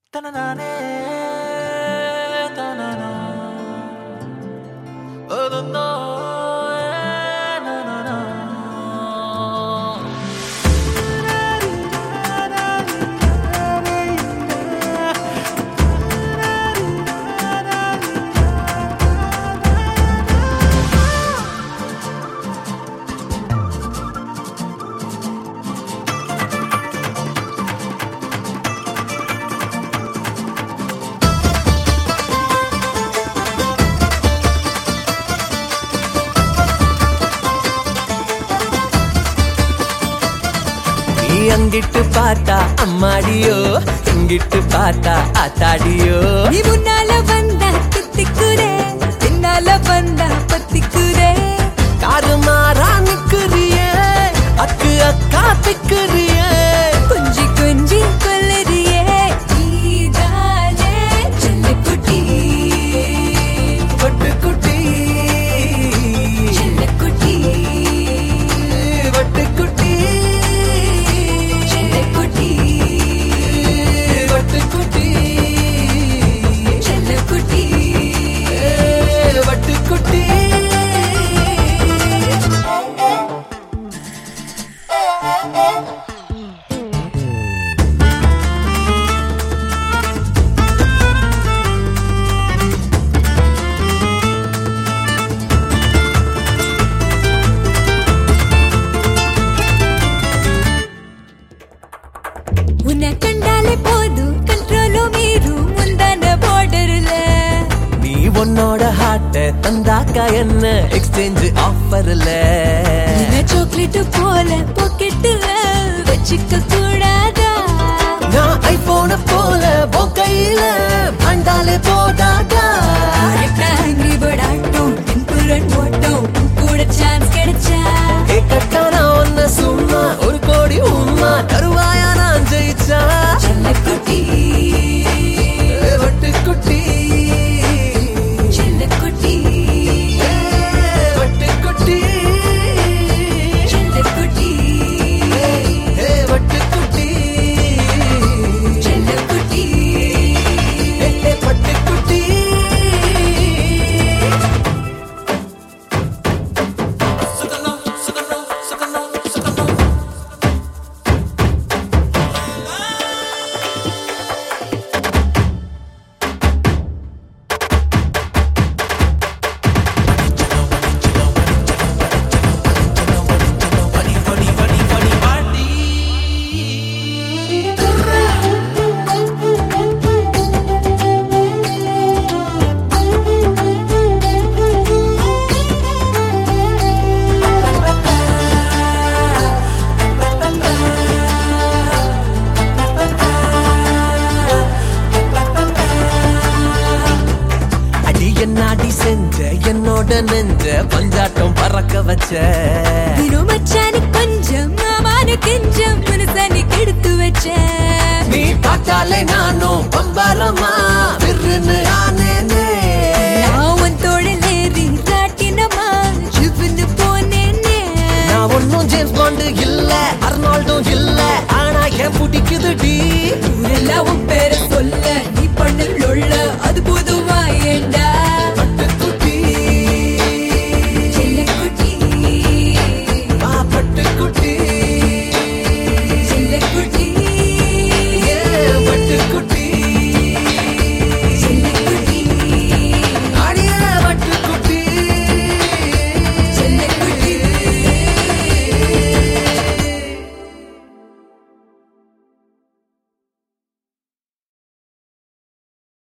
தனநானே தனனா அதனா நனனா நீ அங்கிட்டு பார்த்தா அம்மாடியோ இங்கிட்டு பார்த்தா ஆத்தாடியோ நீ முன்னால வந்தா தித்திக்குறே பின்னால வந்தா பத்திக்குறே காரு மாறா நிக்கிறியே அக்கு அக்கா திக்கிறியே கொஞ்சி கொஞ்சி கொல்லறியே நீதானே செல்லக்குட்டி வட்டுக்குட்டி செல்லக்குட்டி வட்டுக்குட்டி செல்லக்குட்டி வட்டுக்குட்டி செல்லக்குட்டி வட்டுக்குட்டி உன்னை கண்டாலே போதும் கண்ட்ரோலும் மீறும் முந்தான பார்டர்ல நீ உன்னோட ஹார்ட்ட தந்தாக்கா என்ன எக்ஸ்சேஞ்ச் ஆஃபர்ல சாக்லேட் போல பாக்கெட்டுல வச்சுக்க கூடாதா நான் ஐபோன போல உன் கையில பண்டாலே போதாதா ஆங்கிரி பேர்ட் ஆட்டம் டெம்பரன் ஓட்டம் உன் கூட சான்ஸ் கிடைச்சா கேட்கட்டானா ஒன்ன சும்மா ஒரு கோடி உம்மா தருவாயா நான் ஜெயிச்சா செல்லக்குட்டி வட்டுக்குட்டி செல்லக்குட்டி வட்டுக்குட்டி செல்லக்குட்டி வட்டுக்குட்டி செல்லக்குட்டி பட்டுக்குட்டி அடி என்னாடி செஞ்ச என்னோட நெஞ்ச பஞ்சாட்டம் பறக்க வச்ச தினம் மச்சானு கொஞ்சம் மாமானு கெஞ்சம் மனசானு கெடுத்து வச்ச நீ பார்த்தாலே நானும் பம்பரமா விருன்னு ஆனேனே நான் உன் தோழல் ஏறி ராட்டினமா ஜிவ்னு போனேனே நான் ஒன்னும் ஜேம்ஸ் பாண்டு இல்ல அர்னால்டும் இல்ல ஆனா ஏன் பிடிக்குது டி ஊரெல்லாம் உன்